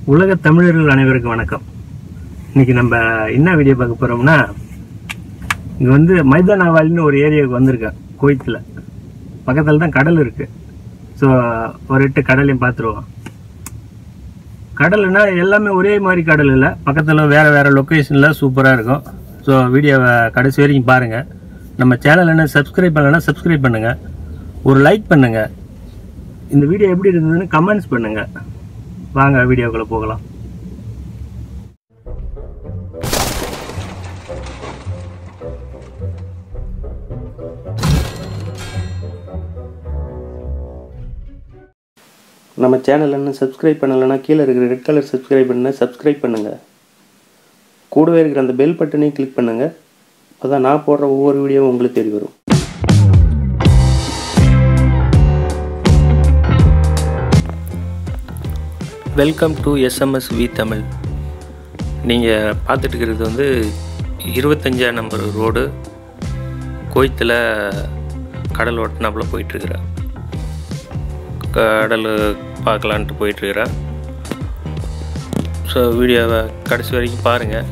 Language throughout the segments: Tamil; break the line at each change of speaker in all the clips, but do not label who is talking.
உலக தமிழர்கள் அனைவருக்கும் வணக்கம் இன்னைக்கு நம்ம என்ன வீடியோ பார்க்க போறோம்னா இங்க வந்து மைதானாவாலின்னு ஒரு ஏரியாவுக்கு வந்திருக்கேன் கோயத்தில் பக்கத்தில் தான் கடல் இருக்கு ஸோ ஒரு எட்டு கடலையும் பார்த்துருவோம் கடல்னா எல்லாமே ஒரே மாதிரி கடல் இல்லை பக்கத்தில் வேற வேற லொக்கேஷனில் சூப்பராக இருக்கும் ஸோ வீடியோவை கடைசி வரைக்கும் பாருங்க நம்ம சேனல் என்ன சப்ஸ்கிரைப் பண்ணலைன்னா சப்ஸ்கிரைப் பண்ணுங்க ஒரு லைக் பண்ணுங்க இந்த வீடியோ எப்படி இருந்ததுன்னு கமெண்ட்ஸ் பண்ணுங்க வாங்க வீடியோக்குள்ள போகலாம் நம்ம சேனல் என்ன சப்ஸ்கிரைப் பண்ணலைன்னா கீழே இருக்கிற ரெட் கலர் சப்ஸ்கிரைப் பண்ண சப்ஸ்கிரைப் பண்ணுங்க கூடவே இருக்கிற அந்த பெல் பட்டனையும் கிளிக் பண்ணுங்க அப்பதான் நான் போடுற ஒவ்வொரு வீடியோவும் உங்களுக்கு தேடி வரும் welcome to SMS V Tamil நீங்கள் பார்த்துட்டு இருக்கிறது வந்து இருபத்தஞ்சாம் நம்பர் ரோடு கோயத்தில் கடல் ஓட்டினாப்புல போயிட்டுருக்குறேன் கடல் பார்க்கலான்ட்டு போயிட்டுருக்குறேன் ஸோ வீடியோவை கடைசி வரைக்கும் பாருங்கள்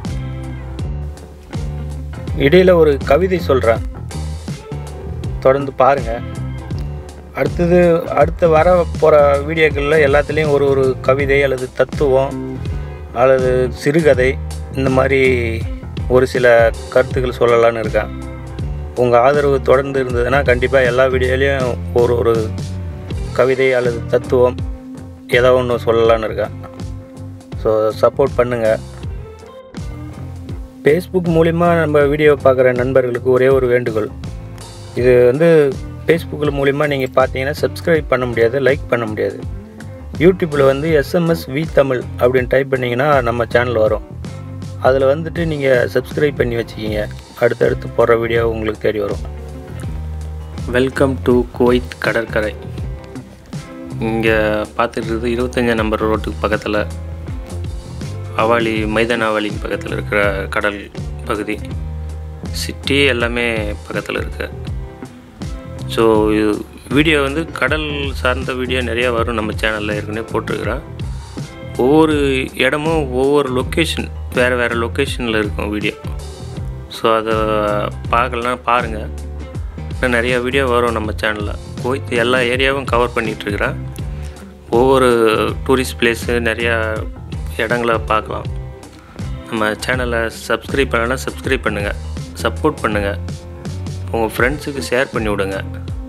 இடையில் ஒரு கவிதை சொல்கிறேன் தொடர்ந்து பாருங்கள் அடுத்தது அடுத்த வர போகிற வீடியோக்களில் எல்லாத்துலேயும் ஒரு ஒரு கவிதை அல்லது தத்துவம் அல்லது சிறுகதை இந்த மாதிரி ஒரு சில கருத்துக்கள் சொல்லலான்னு இருக்கேன் உங்கள் ஆதரவு தொடர்ந்து இருந்ததுன்னா கண்டிப்பாக எல்லா வீடியோலையும் ஒரு ஒரு கவிதை அல்லது தத்துவம் ஏதோ ஒன்று சொல்லலான்னு இருக்கேன் ஸோ சப்போர்ட் பண்ணுங்கள் ஃபேஸ்புக் மூலிமா நம்ம வீடியோ பார்க்குற நண்பர்களுக்கு ஒரே ஒரு வேண்டுகோள் இது வந்து ஃபேஸ்புக்கில் மூலிமா நீங்கள் பார்த்தீங்கன்னா சப்ஸ்கிரைப் பண்ண முடியாது லைக் பண்ண முடியாது யூடியூப்பில் வந்து எஸ்எம்எஸ் வி தமிழ் அப்படின்னு டைப் பண்ணிங்கன்னா நம்ம சேனல் வரும் அதில் வந்துட்டு நீங்கள் சப்ஸ்கிரைப் பண்ணி வச்சுக்கிங்க அடுத்தடுத்து போடுற வீடியோ உங்களுக்கு தேடி வரும் வெல்கம் டு குவைத் கடற்கரை இங்கே பார்த்துட்டு இருபத்தஞ்சாம் நம்பர் ரோட்டுக்கு பக்கத்தில் அவாலி மைதான அவாலிக்கு பக்கத்தில் இருக்கிற கடல் பகுதி சிட்டி எல்லாமே பக்கத்தில் இருக்கு ஸோ இது வீடியோ வந்து கடல் சார்ந்த வீடியோ நிறையா வரும் நம்ம சேனலில் ஏற்கனவே போட்டிருக்கிறேன் ஒவ்வொரு இடமும் ஒவ்வொரு லொக்கேஷன் வேறு வேறு லொக்கேஷனில் இருக்கும் வீடியோ ஸோ அதை பார்க்கலாம் பாருங்கள் இன்னும் நிறையா வீடியோ வரும் நம்ம சேனலில் போய் எல்லா ஏரியாவும் கவர் பண்ணிகிட்ருக்கிறேன் ஒவ்வொரு டூரிஸ்ட் பிளேஸு நிறையா இடங்களை பார்க்கலாம் நம்ம சேனலை சப்ஸ்கிரைப் பண்ணலைன்னா சப்ஸ்கிரைப் பண்ணுங்கள் சப்போர்ட் பண்ணுங்கள் உங்கள் ஃப்ரெண்ட்ஸுக்கு ஷேர் பண்ணி விடுங்க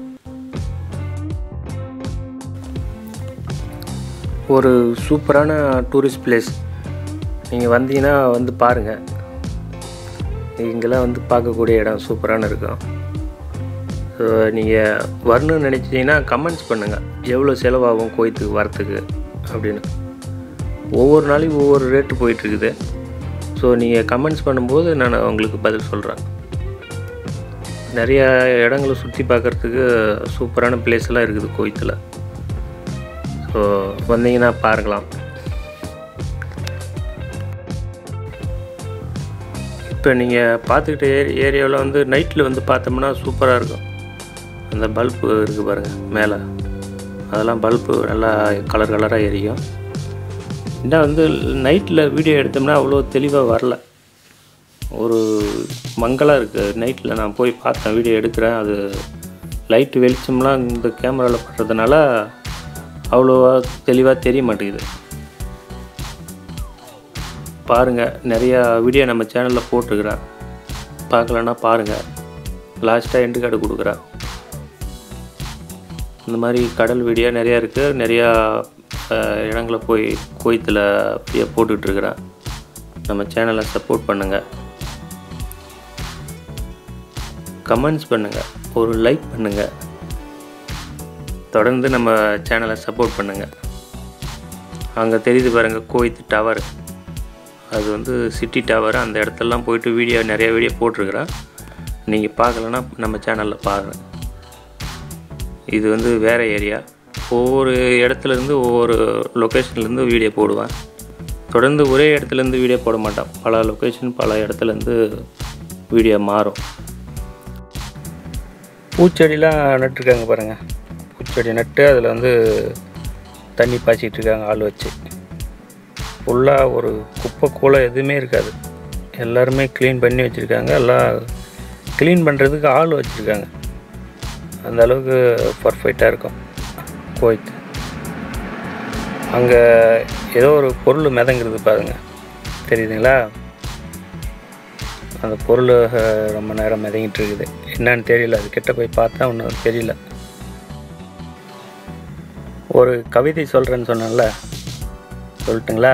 ஒரு சூப்பரான டூரிஸ்ட் பிளேஸ் நீங்கள் வந்தீங்கன்னா வந்து பாருங்கள் இங்கெல்லாம் வந்து பார்க்கக்கூடிய இடம் சூப்பரான இருக்கும் ஸோ நீங்கள் வரணும்னு நினச்சிங்கன்னா கமெண்ட்ஸ் பண்ணுங்கள் எவ்வளோ செலவாகும் கோயத்துக்கு வரத்துக்கு அப்படின்னு ஒவ்வொரு நாளைக்கும் ஒவ்வொரு ரேட்டு போயிட்டுருக்குது ஸோ நீங்கள் கமெண்ட்ஸ் பண்ணும்போது நான் உங்களுக்கு பதில் சொல்கிறேன் நிறையா இடங்களை சுற்றி பார்க்குறதுக்கு சூப்பரான பிளேஸ் எல்லாம் இருக்குது கோயத்தில் ஸோ வந்தீங்கன்னா பார்க்கலாம் இப்போ நீங்கள் பார்த்துக்கிட்ட ஏரி ஏரியாவில் வந்து நைட்டில் வந்து பார்த்தோம்னா சூப்பராக இருக்கும் அந்த பல்பு இருக்குது பாருங்கள் மேலே அதெல்லாம் பல்பு நல்லா கலர் கலராக எரியும் இன்னும் வந்து நைட்டில் வீடியோ எடுத்தோம்னா அவ்வளோ தெளிவாக வரல ஒரு மங்கலாக இருக்குது நைட்டில் நான் போய் பார்த்தேன் வீடியோ எடுக்கிறேன் அது லைட்டு வெளிச்சம்லாம் இந்த கேமராவில் படுறதுனால அவ்வளோவா தெளிவாக தெரிய மாட்டேங்குது பாருங்கள் நிறையா வீடியோ நம்ம சேனலில் போட்டிருக்கிறேன் பார்க்கலன்னா பாருங்கள் லாஸ்ட்டாக எண்டு கார்டு கொடுக்குறேன் இந்த மாதிரி கடல் வீடியோ நிறையா இருக்குது நிறையா இடங்களை போய் கோயத்தில் அப்படியே போட்டுட்ருக்குறேன் நம்ம சேனலை சப்போர்ட் பண்ணுங்கள் கமெண்ட்ஸ் பண்ணுங்கள் ஒரு லைக் பண்ணுங்கள் தொடர்ந்து நம்ம சேனலை சப்போர்ட் பண்ணுங்கள் அங்கே தெரியுது பாருங்கள் கோயத்து டவர் அது வந்து சிட்டி டவர் அந்த இடத்துலலாம் போயிட்டு வீடியோ நிறைய வீடியோ போட்டிருக்கிறேன் நீங்கள் பார்க்கலன்னா நம்ம சேனலில் பாருங்கள் இது வந்து வேறு ஏரியா ஒவ்வொரு இடத்துலேருந்து ஒவ்வொரு லொக்கேஷன்லேருந்து வீடியோ போடுவேன் தொடர்ந்து ஒரே இடத்துலேருந்து வீடியோ போட மாட்டேன் பல லொக்கேஷன் பல இடத்துலேருந்து வீடியோ மாறும் பூச்செடிலாம் நட்டுருக்காங்க பாருங்கள் பூச்செடி நட்டு அதில் வந்து தண்ணி பாய்ச்சிட்டு இருக்காங்க ஆள் வச்சு ஃபுல்லாக ஒரு குப்பை கூலம் எதுவுமே இருக்காது எல்லாருமே க்ளீன் பண்ணி வச்சுருக்காங்க எல்லாம் க்ளீன் பண்ணுறதுக்கு ஆள் வச்சுருக்காங்க அந்த அளவுக்கு பர்ஃபெக்டாக இருக்கும் கோயத் அங்கே ஏதோ ஒரு பொருள் மிதங்குறது பாருங்க தெரியுதுங்களா அந்த பொருள் அஹ், ரொம்ப நேரம் மிதங்கிட்டு இருக்குது என்னன்னு தெரியல அது கிட்ட போய் பார்த்தா ஒன்றும் தெரியல ஒரு கவிதை சொல்கிறேன்னு சொன்னேன்ல சொல்லட்டுங்களா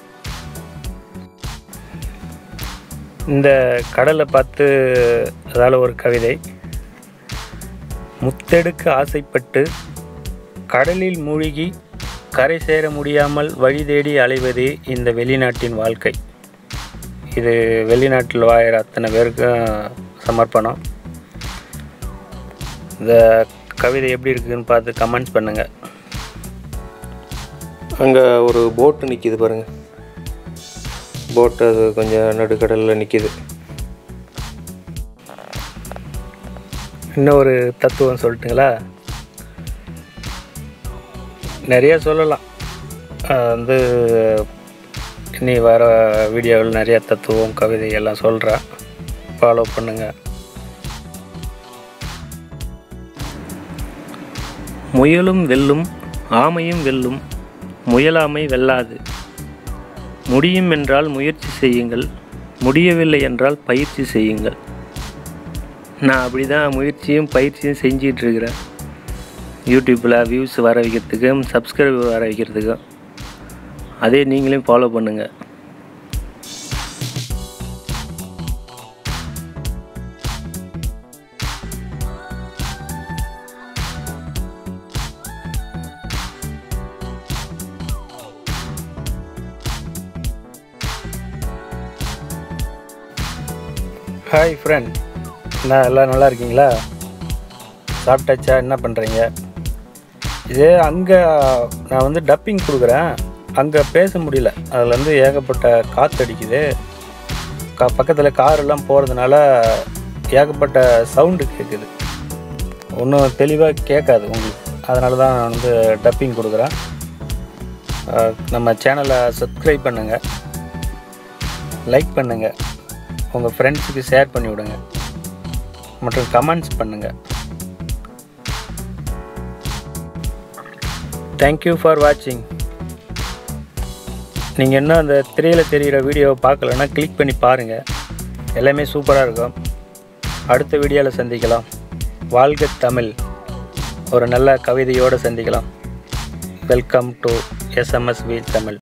இந்த கடலை பார்த்து அதால் ஒரு கவிதை முத்தெடுக்க ஆசைப்பட்டு கடலில் மூழ்கி கரை சேர முடியாமல் வழி தேடி அலைவதே இந்த வெளிநாட்டின் வாழ்க்கை இது வெளிநாட்டில் வாயிற அத்தனை பேருக்கும் சமர்ப்பணம் இந்த கவிதை எப்படி இருக்குதுன்னு பார்த்து கமெண்ட்ஸ் பண்ணுங்கள் அங்கே ஒரு போட்டு நிற்கிது பாருங்கள் போட்டு அது கொஞ்சம் நடுக்கடலில் நிற்கிது இன்னும் ஒரு தத்துவம் சொல்லட்டுங்களா நிறைய சொல்லலாம் அது வந்து இனி வர வீடியோவில் நிறைய தத்துவம் கவிதை எல்லாம் சொல்கிறேன் ஃபாலோ பண்ணுங்கள் முயலும் வெல்லும் ஆமையும் வெல்லும் முயலாமை வெல்லாது முடியும் என்றால் முயற்சி செய்யுங்கள் முடியவில்லை என்றால் பயிற்சி செய்யுங்கள் நான் அப்படி தான் முயற்சியும் பயிற்சியும் செஞ்சிட்டு இருக்கிறேன் யூடியூப்பில் வியூஸ் வர வைக்கிறதுக்கும் சப்ஸ்கிரைபர் வர வைக்கிறதுக்கும் அதே நீங்களும் ஃபாலோ பண்ணுங்கள் ஹாய் ஃப்ரெண்ட் என்ன எல்லாம் நல்லா இருக்கீங்களா சாப்பிட்டாச்சா என்ன பண்ணுறீங்க இதே அங்கே நான் வந்து டப்பிங் கொடுக்குறேன் அங்கே பேச முடியல அதில் வந்து ஏகப்பட்ட காற்று அடிக்குது கா பக்கத்தில் காரெல்லாம் போகிறதுனால ஏகப்பட்ட சவுண்டு கேட்குது ஒன்றும் தெளிவாக கேட்காது உங்களுக்கு அதனால தான் நான் வந்து டப்பிங் கொடுக்குறேன் அஹ் நம்ம சேனலை சப்ஸ்கிரைப் பண்ணுங்கள் லைக் பண்ணுங்கள் உங்கள் ஃப்ரெண்ட்ஸுக்கு ஷேர் பண்ணி விடுங்க மற்றும் கமெண்ட்ஸ் பண்ணுங்கள் தேங்க்யூ ஃபார் வாட்சிங் நீங்கள் இன்னும் அந்த திரையில் தெரிகிற வீடியோவை பார்க்கலன்னா கிளிக் பண்ணி பாருங்கள் எல்லாமே சூப்பராக இருக்கும் அடுத்த வீடியோவில் சந்திக்கலாம் வாழ்க தமிழ் ஒரு நல்ல கவிதையோடு சந்திக்கலாம் welcome to SMS V Tamil